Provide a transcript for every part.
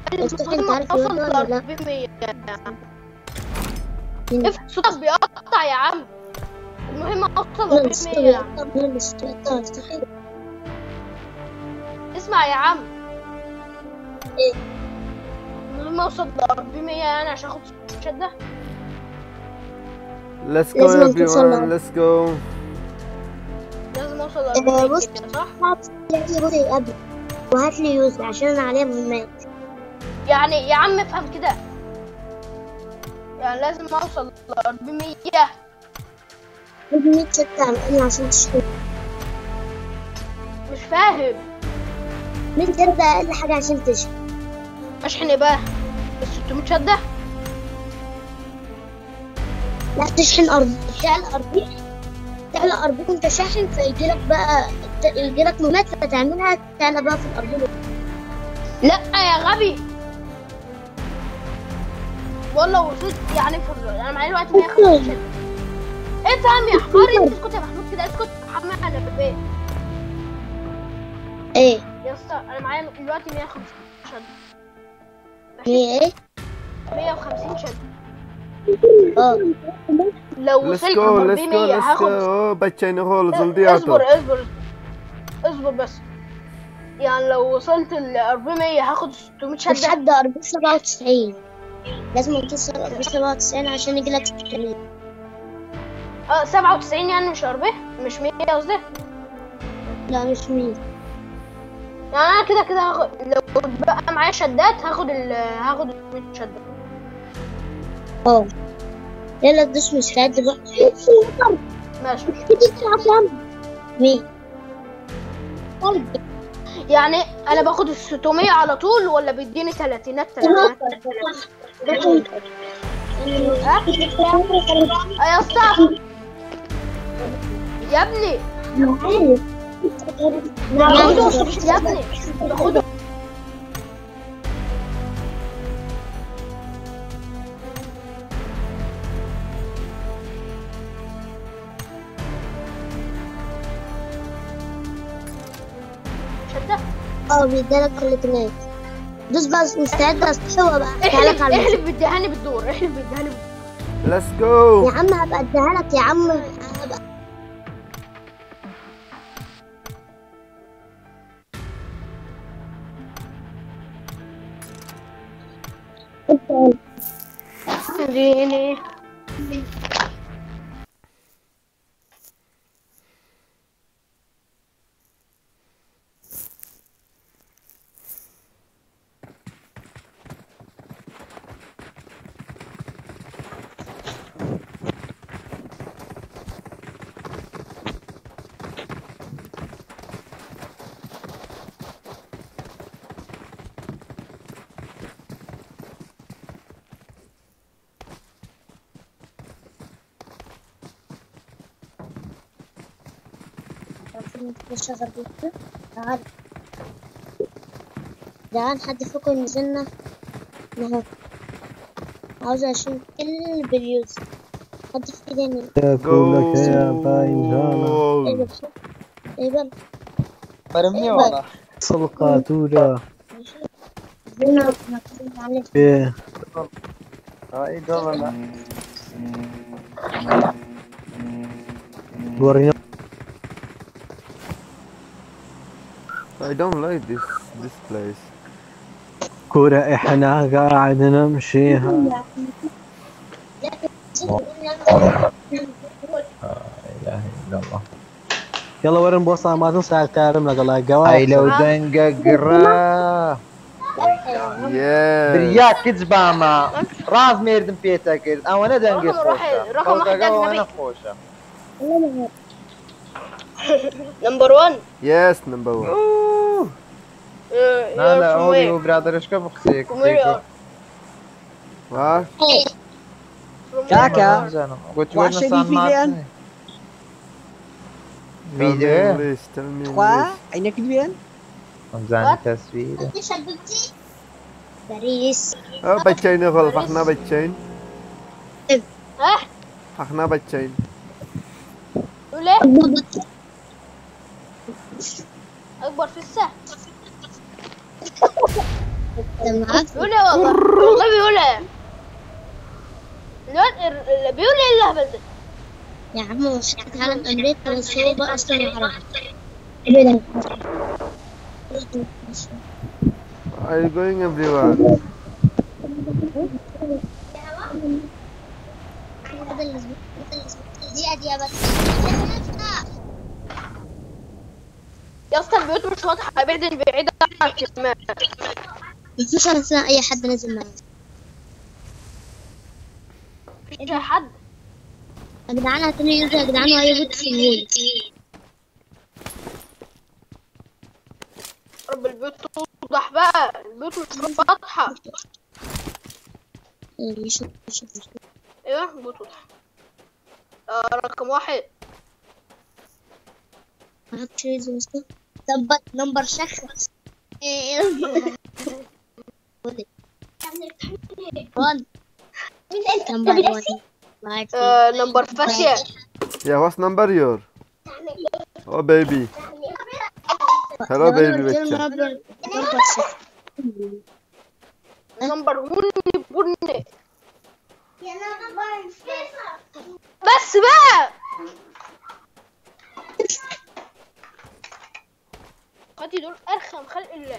مستحيل انت عارف الواد ده ولا لا؟ مين اف صوتك بيقطع يا عم المهم اوصل ده؟ ل مستحيل 400 يا عم ده مستحيل ده مستحيل اسمع يا عم ايه المهم اوصل ل 400 يعني عشان اخد شده Let's go لازم توصل everyone له. let's go لازم اوصل ل آه، 400 بص كده صح؟ هات لي روتي قبل وهات لي يوزر عشان انا عليه مهمات يعني يا عم افهم كده يعني لازم اوصل ل 400 لازم 100 ستة عملية عشان تشتري مش فاهم من تبدأ أقل حاجة عشان تشتري اشحن ايه بقى ال 600 شده لا تشحن أرض تعلى أرضي تعلى أرضك وأنت شاحن فيجيلك بقى يجيلك مهمات فتعملها تعلى بقى في الأرض لا يا غبي والله وصلت يعني في انا معايا دلوقتي 150 شده افهم يا حماري انت اسكت يا محمود كده اسكت محمد انا ببيت إيه يا اسطى انا معايا دلوقتي 150 شده هي إيه 150 شده اه لو let's وصلت go ل let's go 400 let's هاخد go بچين هول اصبر زلدياتو اصبر اصبر بس يعني لو وصلت ل 400 هاخد 600 شده لحد أربعة سبعة وتسعين لازم توصل أربعة سبعة وتسعين عشان يجيلك ستمية اه 97 يعني مش 40 مش 100 قصدي لا مش مية يعني انا كده كده هاخد لو بقى معايا شدات هاخد ال هاخد ال 100 شده اه يلا تدوس مستعد بقى ماشي تيجي تلعب يا عم مين؟ يعني انا باخد ال 600 على طول ولا بيديني تلاتينات تلاتينات ها؟ آه يا اسطى يا ابني باخده يا ابني باخده شده اه بيدالك كل جنيه دوس بقى مستعد استحوى بقى تعالك احلف على المسا. احلف بيديهاني بالدور احلف بيديهاني بالدور let's go يا عم هبقى اديها لك يا عم هبقى اديني نشغل بيتنا تعال تعال حد فيكم نزلنا نهار عاوز عشان كل باليوز حد في ايدينا ياكلك يا بايجانا ايه go بس ايه بقى مرمي والله صلقات ولا نزلنا نتكلم عليه ايه هاي والله ورينا I don't like this this place كورة احنا قاعد نمشيها اله الا الله يلا ورن بوصة ما تنسى تعلم لك الله هاي جواب لو دنققرا yeah برياك كذباما راز ميردم بيتا كرد او انا دنقق رقم واحد- خوشة رقم واحد فوقها وانا أجنبي. خوشة نمبر 1 yes number one لا لا اودي وبرادر ايش كيف اخسيك what كاكا قلت وعشان ورنا صار فيديان. معك tell me فيديو English tell me تخوا English عينك بين رمزان تصوير ليش حبيبتي باريس oh بچين هول فخنا بچين ها فخنا بچين تقول ايه اكبر في السهم ده معاك بيقول ايه والله والله بيقول ايه الواد ال- ال- بيقول ايه الهبل ده يا عم مش عالم امريكا بس هو بقى اصلا عربي ابدا Are you going everywhere? دي دي بس يا اسطى البيوت مش واضحه ابعد بعيد عن الكلمات مفيش انا اسمع اي حد نازل معايا مفيش اي حد يا جدعان هاتوني يوزر يا جدعان وهي بتسيبوني رب البيوت توضح بقى البيوت مش واضحه مش مش مش ايوه البيوت واضحه آه رقم واحد معرفش ايه زي كده ظبط نمبر شخص ايه وان نمبر وان معاك آه نمبر فاشية Yeah, what's number your? Oh baby. Hello baby بتشا. نمبر شخص نمبر بني بني بس بقى اخواتي دول ارخم خلق الله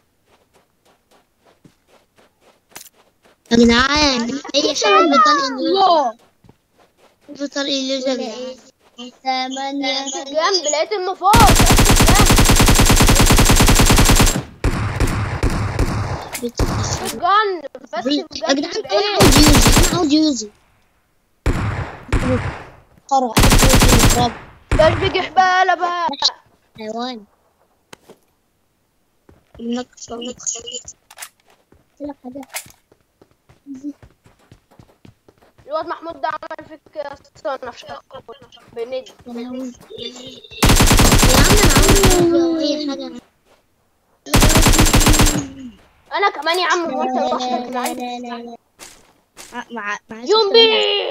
يا جدعان اي شباب بطل انجليزي بطل انجليزي يا جدعان ثمانية جنب لقيت النفاق جن بس يا بجد جدعان انا ايه عاوز يوزي انا عاوز يوزي قرع الرب باش بيجي حبالة بقى حيوان النقص والنقص لا حاجة الواد محمود ده عمل فيك صنف شخص بند يا لهوي. يا عم انا عاوز اي حاجة انا كمان يا عم هو انت لا لوحدك لا العيب لا لا لا مع مع يومبي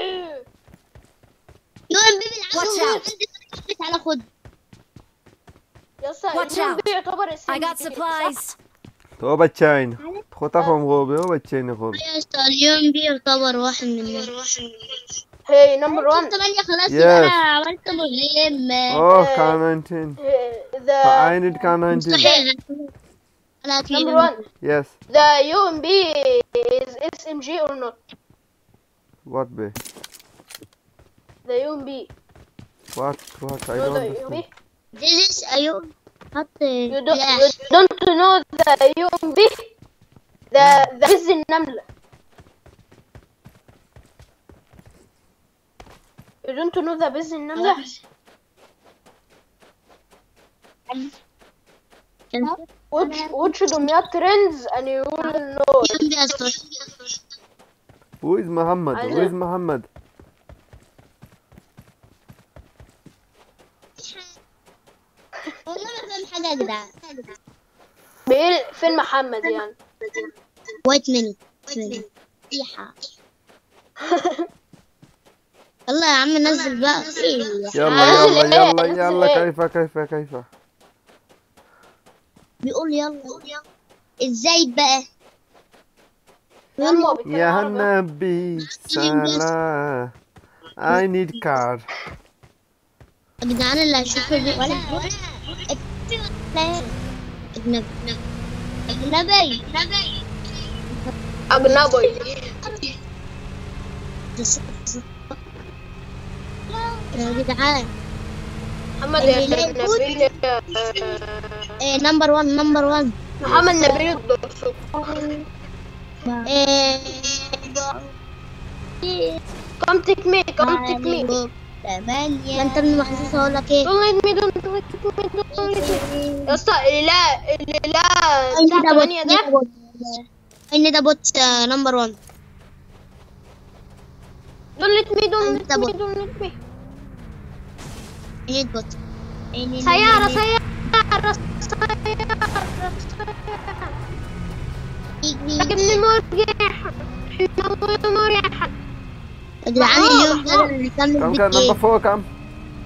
يوم بيبي العب تعالى خد يا اسطى Watch يومبي يعتبر اسم I got جديد، supplies. صح؟ هو بتشاين. خطفهم غوبي هو بتشاين غوبي. يا اسطى اليوم بي يعتبر واحد من هي نمبر 1 ثمانية خلاص Yes. بقى عملت مهمة Oh كان 19. ذا I need كان 19. مستحيل لا نمبر 1 Yes. ذا يو ام بي از اس ام جي اور نوت What be? ذا يو ام بي What? What? I نو don't ذا يو ام understand. بي This is أيوب حط You don't, فلاش you don't know the UMB? The, the بز النملة. You don't know the بز النملة? Watch, watch دمياط trends and you will know. يوم بي أصفر Who is Muhammad? Who is Muhammad? والله ما فاهم حاجة يا جدعان بيقول فين محمد يعني؟ وايت ميني ريحة يلا يا عم نزل بقى إيه يلا نزل يلا إيه؟ يلا نزل يلا إيه؟ كيف كيف كيف بيقول يلا ازاي بقى هم هو بيتكلم يا عربي. النبي سلام I need car يا جدعان اللي هيشوف الفيديو لا أجنبي أجنبي أجنبي. يا جدعان محمد يا نبيل إيه نمبر 1 نمبر 1 محمد نبيل الدرسوق. إيه Come take me, come take me. ثمانية انت من محظوظ هقول لك ايه Don't let me, don't let me, don't let me. يا اسطى اللي لا اللي لا اين بتاع ده بوت 8 ده اين ده بوت نمبر 1 don't let me don't أنت let me بوت. don't let me اين بوت سيارة سيارة سيارة راكبني مريح مريح يا جدعان اليوم ده اللي كم نكمل كان بيه نمبر فور كم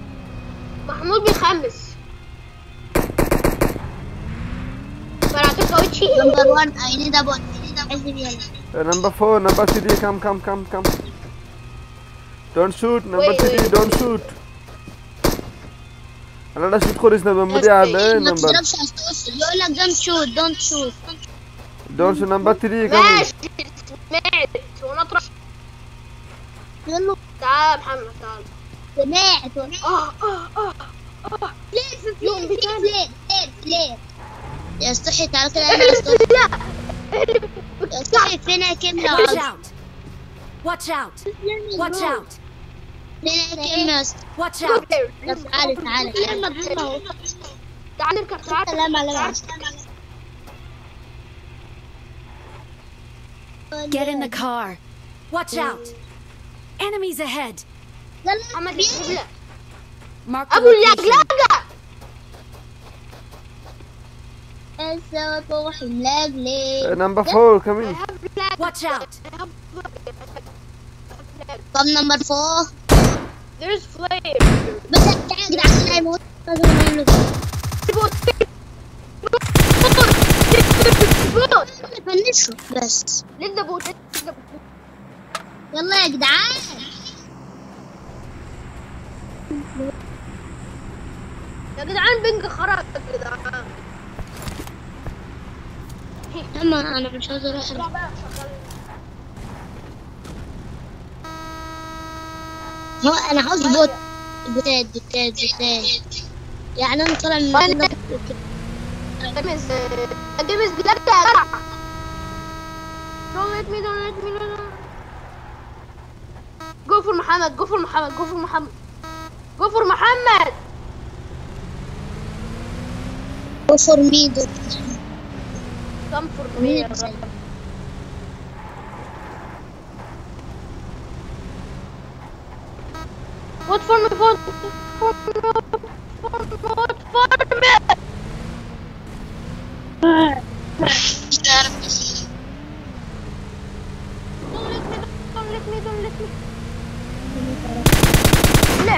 محمود بيخمس فرعتك سكوتشي نمبر 1 I need a bot I need a bot يلا Number four, number three, come, come, come, come. Don't shoot, number Wait, three, wait. don't shoot. انا لا شوت خوريس نبى مدي على ما نمبر تضربش هتوصل يقول لك don't shoot don't shoot don't shoot number three come ماشي سمعت ونطرح يقول له تعال يا محمد تعال سمعت اه اه اه اه فلير في يوم فلير بتاعنا. فلير فلير فلير يا استحي تعال كده انا استحي لا يا استحي فينا كاميرا Watch عاوز out! Watch out! Watch out! فينا كاميرا است- Watch out! طب تعالى تعالى تعالى تعال نركب تعال سلام عليكم Get in the car! Watch out! Enemies ahead! لا لا محمد يجيب لك Mark the ابو location. اللقلقه سوا روح ملاجلي number four come in Watch out! طب نمبر فور There's flame بس تعالى يا جدعان لا يموت لازم نعمله نفنشه بس لسه بوت لسه بوت يلا يا جدعان يا جدعان بنج خرج يا جدعان اما انا مش عاوز اروح هو انا عاوز بوت بوتات بوتات بوتات يعني انا طالع من المكان ده دمز دمز بجد يا جدع Don't let me don't let me no no Go for محمد go for محمد go for محمد go for محمد اوفر ميدو come for me مين يا اللي رب. Vote for me vote for me vote for me Don't let me don't let me لا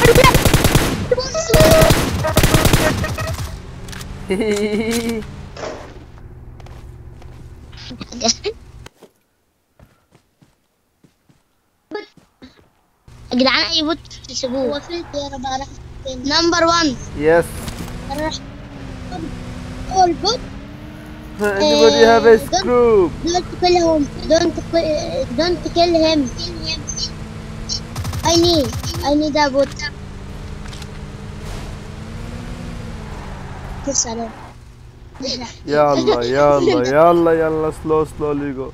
يا جدعان اي بوت تسيبوه هو فين يا رب راح نمبر 1 yes راح اول بوت anybody have a screw don't kill him don't ki- don't kill him I need I need a boot بص عليه يلا يلا يلا يلا slow slowly go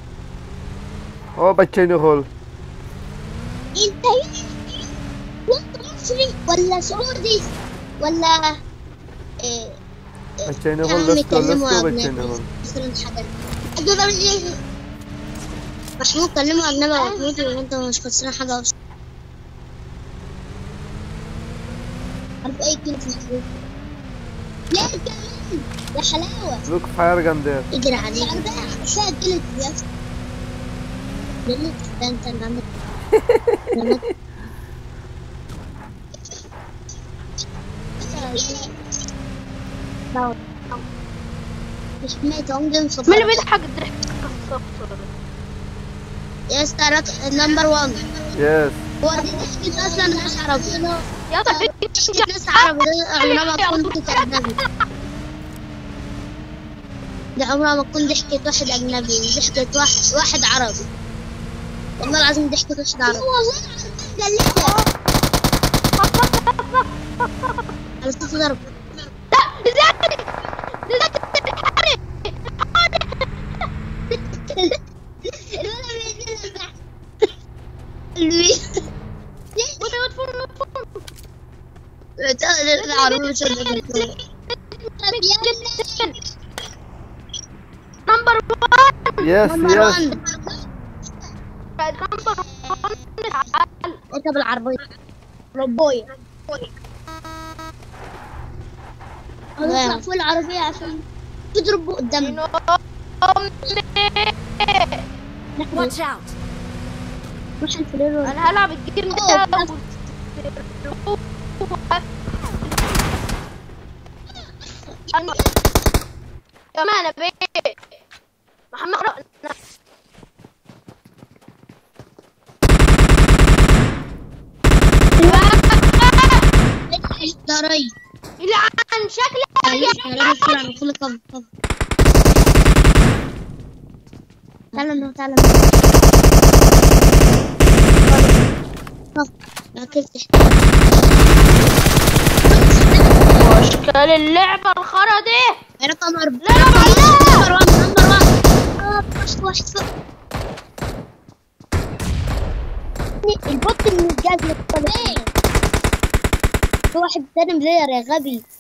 او بچه خول انت وانت مصري ولا سعودي ولا إيه بچه خول let's go let's go بچه خول مثلا حاجة محمود كلمه أجنبي محمود وأنت مش خسران حاجة أصلا عارف أي كلمة في محمود لا كمان يا حلاوة look fire gun there اجري عليك مش جلد يا اسطى جلد ده أنت اللي عندك جلد. باو. مش ميت عمدن في مين اللي بيضحك الضحك يا ستارت نمبر 1 yes هو دي ضحكة اصلا ناس عربي يا طبيعي ضحكة ناس عربي ده عمرها ما تكون ضحكة اجنبي ده عمرها ما تكون ضحكة واحد اجنبي ضحكة واحد واحد عربي والله العظيم ضحكة واحد عربي والله قلتها على صوت ضرب الولد بينزل تحت. الوي- العربي مش قادر نمبر yes نمبر yes 1 واحد نمبر واحد اركب العربية ربوية هنطلع فوق العربية عشان تضربوا قدامنا Watch out! مش الفليرو انا هلعب الجيم أوه، ده كمان يا بيه محمد رأ- ده ري يلعن شكلك معلش تعالى بسرعة ندخل كفر كفر تعالى نروح تعالى نروح كفر ركزت اشكال اللعبة الخرا دي رقم أربعة لا لا بعدها نمبر 1 نمبر 1 اه وش وش البوت من الجاز في واحد تاني بلاير يا غبي